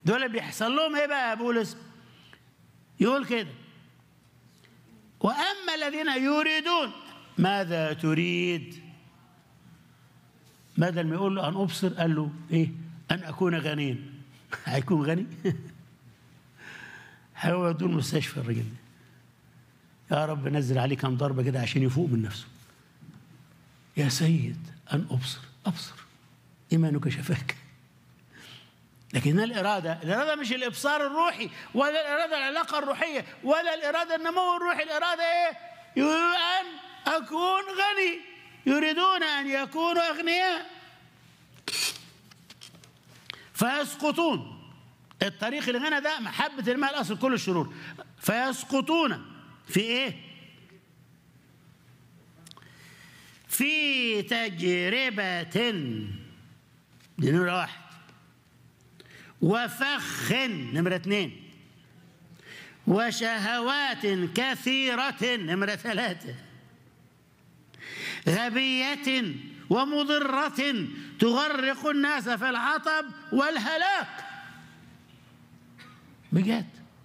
دول بيحصل لهم ايه بقى يا بولس يقول كده واما الذين يريدون ماذا تريد بدل ما يقول له ان ابصر قال له ايه ان اكون غنيا هيكون غني هيودوه المستشفى الراجل ده يا رب نزل عليه كام ضربه كده عشان يفوق من نفسه يا سيد ان ابصر ابصر ايمانك شفاك لكن الإرادة الإرادة مش الإبصار الروحي ولا الإرادة العلاقة الروحية ولا الإرادة النمو الروحي الإرادة إيه؟ يريد أن أكون غني يريدون أن يكونوا أغنياء فيسقطون الطريق الغنى ده محبة المال أصل كل الشرور فيسقطون في إيه؟ في تجربة دي نمرة واحد وفخ نمرة اثنين وشهوات كثيرة نمرة ثلاثة غبية ومضرة تغرق الناس في العطب والهلاك بجد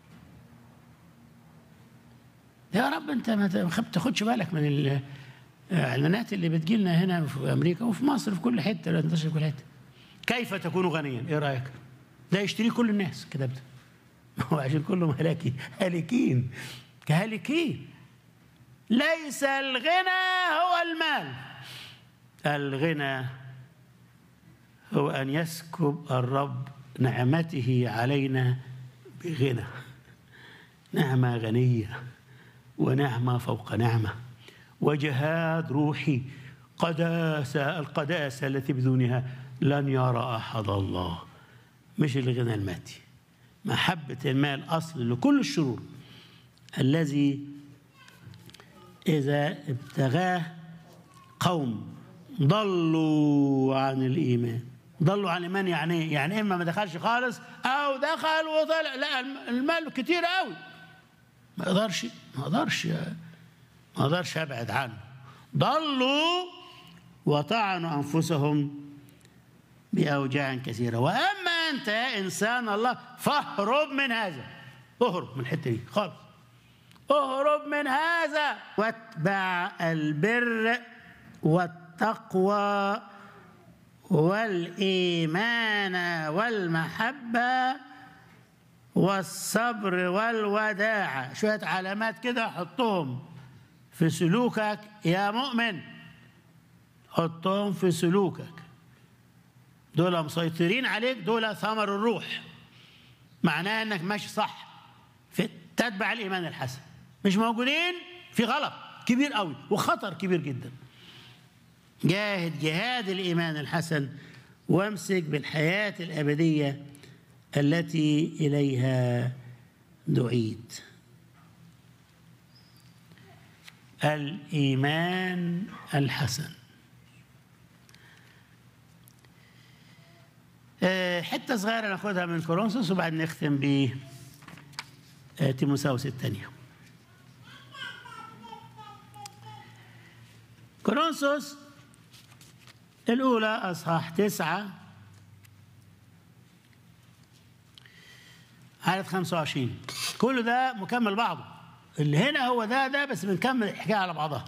يا رب انت ما تاخدش بالك من الاعلانات اللي بتجيلنا هنا في امريكا وفي مصر في كل حته لا تنتشر في كل حته كيف تكون غنيا ايه رايك ده يشتريه كل الناس كده بده هو عشان كلهم هلاكي هالكين كهالكين ليس الغنى هو المال الغنى هو ان يسكب الرب نعمته علينا بغنى نعمه غنيه ونعمه فوق نعمه وجهاد روحي قداسه القداسه التي بدونها لن يرى احد الله مش الغنى المادي محبة المال أصل لكل الشرور الذي إذا ابتغاه قوم ضلوا عن الإيمان ضلوا عن الإيمان يعني إيه؟ يعني إما ما دخلش خالص أو دخل وطلع لا المال كتير قوي ما أقدرش ما أقدرش ما أقدرش أبعد عنه ضلوا وطعنوا أنفسهم بأوجاع كثيرة وأما أنت يا إنسان الله فاهرب من هذا اهرب من الحتة دي خالص اهرب من هذا واتبع البر والتقوى والإيمان والمحبة والصبر والوداعة شوية علامات كده حطهم في سلوكك يا مؤمن حطهم في سلوكك دول مسيطرين عليك دول ثمر الروح معناه انك ماشي صح في تتبع الايمان الحسن مش موجودين في غلط كبير قوي وخطر كبير جدا جاهد جهاد الايمان الحسن وامسك بالحياه الابديه التي اليها دعيت الايمان الحسن حته صغيره ناخدها من كورنثوس وبعد نختم ب تيموساوس الثانيه كورنثوس الأولى أصحاح تسعة عدد 25 كل ده مكمل بعضه اللي هنا هو ده ده بس بنكمل الحكاية على بعضها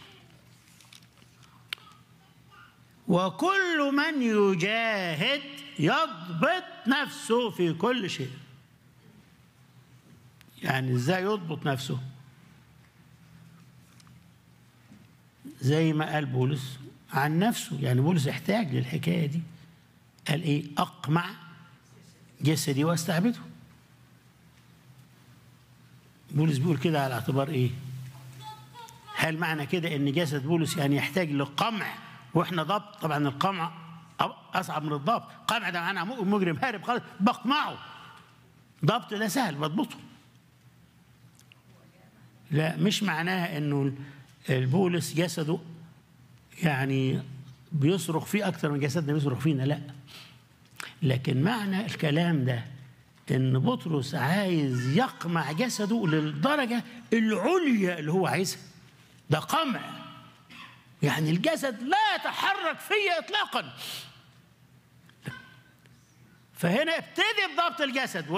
وكل من يجاهد يضبط نفسه في كل شيء يعني ازاي يضبط نفسه زي ما قال بولس عن نفسه يعني بولس احتاج للحكايه دي قال ايه اقمع جسدي واستعبده بولس بيقول كده على اعتبار ايه هل معنى كده ان جسد بولس يعني يحتاج لقمع واحنا ضبط طبعا القمع اصعب من الضبط قمع ده معناه مجرم هارب خالص بقمعه ضبط ده سهل بضبطه لا مش معناها انه البولس جسده يعني بيصرخ فيه اكتر من جسدنا بيصرخ فينا لا لكن معنى الكلام ده ان بطرس عايز يقمع جسده للدرجه العليا اللي هو عايزها ده قمع يعني الجسد لا يتحرك فيا اطلاقا فهنا ابتدي بضبط الجسد